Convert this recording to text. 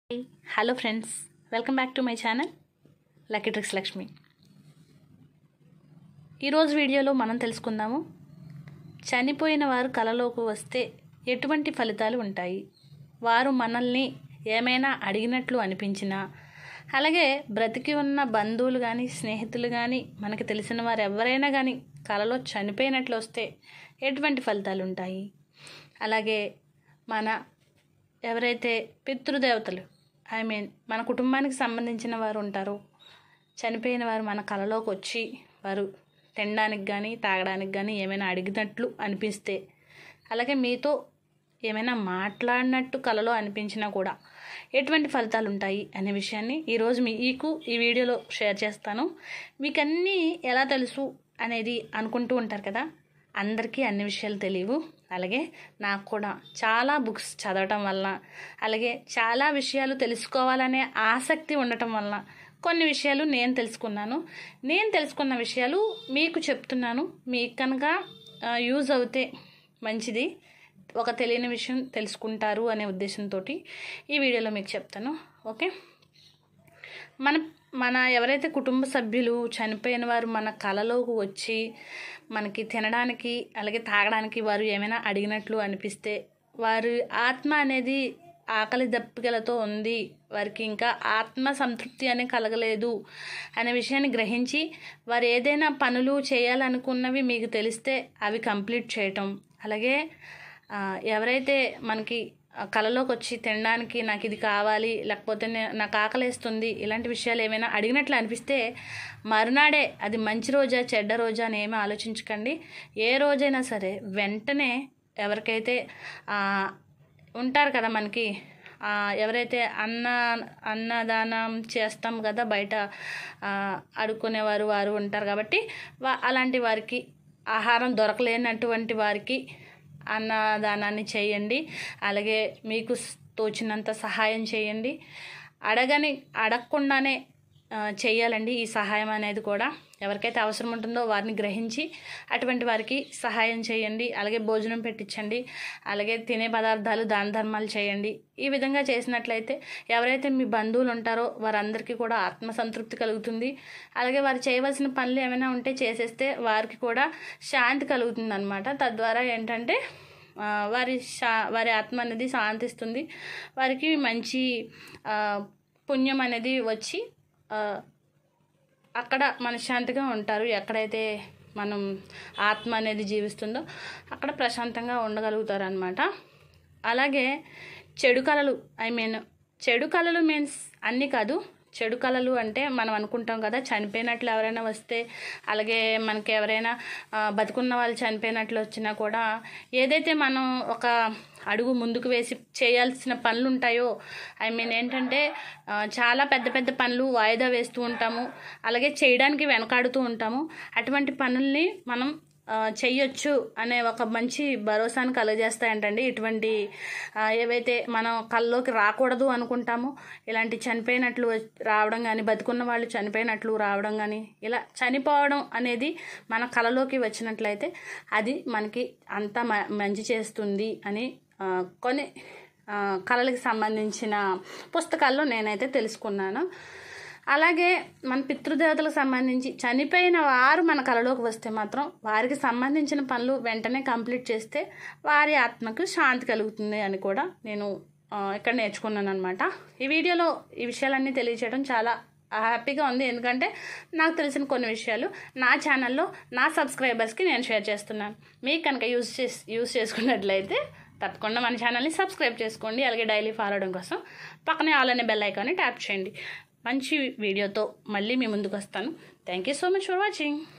hello friends welcome back to my channel lucky tricks Lakshmi ఈరోజు వీడియోలో మనం తెలుసుకుందాము చనిపోయిన వారు కలలోకి వస్తే ఎటువంటి ఫలితాలు ఉంటాయి వారు మనల్ని ఏమైనా అడిగినట్లు అనిపించినా అలాగే బ్రతికి ఉన్న బంధువులు కానీ స్నేహితులు కానీ మనకి తెలిసిన వారు ఎవరైనా కానీ కలలో చనిపోయినట్లు వస్తే ఎటువంటి ఫలితాలు ఉంటాయి అలాగే మన ఎవరైతే పితృదేవతలు ఐ మీన్ మన కుటుంబానికి సంబంధించిన వారు ఉంటారో చనిపోయిన వారు మన కలలోకి వచ్చి వారు తినడానికి కానీ తాగడానికి కానీ ఏమైనా అడిగినట్లు అనిపిస్తే అలాగే మీతో ఏమైనా మాట్లాడినట్టు కలలో అనిపించినా కూడా ఎటువంటి ఫలితాలు ఉంటాయి అనే విషయాన్ని ఈరోజు మీకు ఈ వీడియోలో షేర్ చేస్తాను మీకు అన్నీ ఎలా తెలుసు అనేది అనుకుంటూ ఉంటారు కదా అందరికీ అన్ని విషయాలు తెలియవు అలాగే నాకు కూడా చాలా బుక్స్ చదవటం వల్ల అలాగే చాలా విషయాలు తెలుసుకోవాలనే ఆసక్తి ఉండటం వల్ల కొన్ని విషయాలు నేను తెలుసుకున్నాను నేను తెలుసుకున్న విషయాలు మీకు చెప్తున్నాను మీకు కనుక యూజ్ అవుతే మంచిది ఒక తెలియని విషయం తెలుసుకుంటారు అనే ఉద్దేశంతో ఈ వీడియోలో మీకు చెప్తాను ఓకే మన మన ఎవరైతే కుటుంబ సభ్యులు చనిపోయిన వారు మన కలలోకి వచ్చి మనకి తినడానికి అలాగే తాగడానికి వారు ఏమైనా అడిగినట్లు అనిపిస్తే వారి ఆత్మ అనేది ఆకలి దప్పికలతో ఉంది వారికి ఇంకా ఆత్మ సంతృప్తి అనే కలగలేదు అనే విషయాన్ని గ్రహించి వారు ఏదైనా పనులు చేయాలనుకున్నవి మీకు తెలిస్తే అవి కంప్లీట్ చేయటం అలాగే ఎవరైతే మనకి కళలోకి వచ్చి తినడానికి నాకు ఇది కావాలి లేకపోతే నాకు ఆకలేస్తుంది ఇలాంటి విషయాలు ఏమైనా అడిగినట్లు అనిపిస్తే మరునాడే అది మంచి రోజా చెడ్డ రోజా అని ఏమీ ఆలోచించకండి ఏ రోజైనా సరే వెంటనే ఎవరికైతే ఉంటారు కదా మనకి ఎవరైతే అన్న అన్నదానం చేస్తాం కదా బయట అడుక్కునేవారు వారు ఉంటారు కాబట్టి అలాంటి వారికి ఆహారం దొరకలేనటువంటి వారికి అన్నదానాన్ని చేయండి అలాగే మీకు తోచినంత సహాయం చేయండి అడగని అడగకుండానే చేయాలండి ఈ సహాయం అనేది కూడా ఎవరికైతే అవసరం ఉంటుందో వారిని గ్రహించి అటువంటి వారికి సహాయం చేయండి అలాగే భోజనం పెట్టించండి అలాగే తినే పదార్థాలు దాన ధర్మాలు చేయండి ఈ విధంగా చేసినట్లయితే ఎవరైతే మీ బంధువులు ఉంటారో వారందరికీ కూడా ఆత్మసంతృప్తి కలుగుతుంది అలాగే వారు చేయవలసిన పనులు ఏమైనా ఉంటే చేసేస్తే వారికి కూడా శాంతి కలుగుతుంది అనమాట తద్వారా ఏంటంటే వారి శా వారి ఆత్మ అనేది శాంతిస్తుంది వారికి మంచి పుణ్యం అనేది వచ్చి అక్కడ మనశ్శాంతిగా ఉంటారు ఎక్కడైతే మనం ఆత్మ అనేది జీవిస్తుందో అక్కడ ప్రశాంతంగా ఉండగలుగుతారు అనమాట అలాగే చెడు కళలు ఐ మీన్ చెడు కళలు మీన్స్ అన్నీ కాదు చెడు కళలు అంటే మనం అనుకుంటాం కదా చనిపోయినట్లు ఎవరైనా వస్తే అలాగే మనకి ఎవరైనా బతుకున్న వాళ్ళు చనిపోయినట్లు వచ్చినా కూడా ఏదైతే మనం ఒక అడుగు ముందుకు వేసి చేయాల్సిన పనులు ఉంటాయో ఐ మీన్ ఏంటంటే చాలా పెద్ద పెద్ద పనులు వాయిదా వేస్తూ ఉంటాము అలాగే చేయడానికి వెనకాడుతూ ఉంటాము అటువంటి పనుల్ని మనం చెయ్యొచ్చు అనే ఒక మంచి భరోసాను కలుగజేస్తాయంటండి ఇటువంటి ఏవైతే మనం కల్లోకి రాకూడదు అనుకుంటామో ఇలాంటి చనిపోయినట్లు రావడం కానీ బతుకున్న వాళ్ళు చనిపోయినట్లు రావడం కానీ ఇలా చనిపోవడం అనేది మన కళలోకి వచ్చినట్లయితే అది మనకి అంత మంచి చేస్తుంది అని కొన్ని కళలకు సంబంధించిన పుస్తకాల్లో నేనైతే తెలుసుకున్నాను అలాగే మన పితృదేవతలకు సంబంధించి చనిపోయిన వారు మన కళలోకి వస్తే మాత్రం వారికి సంబంధించిన పనులు వెంటనే కంప్లీట్ చేస్తే వారి ఆత్మకు శాంతి కలుగుతుంది అని కూడా నేను ఇక్కడ నేర్చుకున్నాను అనమాట ఈ వీడియోలో ఈ విషయాలన్నీ తెలియచేయడం చాలా హ్యాపీగా ఉంది ఎందుకంటే నాకు తెలిసిన కొన్ని విషయాలు నా ఛానల్లో నా సబ్స్క్రైబర్స్కి నేను షేర్ చేస్తున్నాను మీకు కనుక యూజ్ చేసి యూజ్ చేసుకున్నట్లయితే తప్పకుండా మన ఛానల్ని సబ్స్క్రైబ్ చేసుకోండి అలాగే డైలీ ఫాలో అవడం కోసం పక్కనే ఆల్ అనే బెల్ ఐకాన్ని ట్యాప్ చేయండి మంచి వీడియోతో మళ్ళీ మీ ముందుకు వస్తాను thank you so much for watching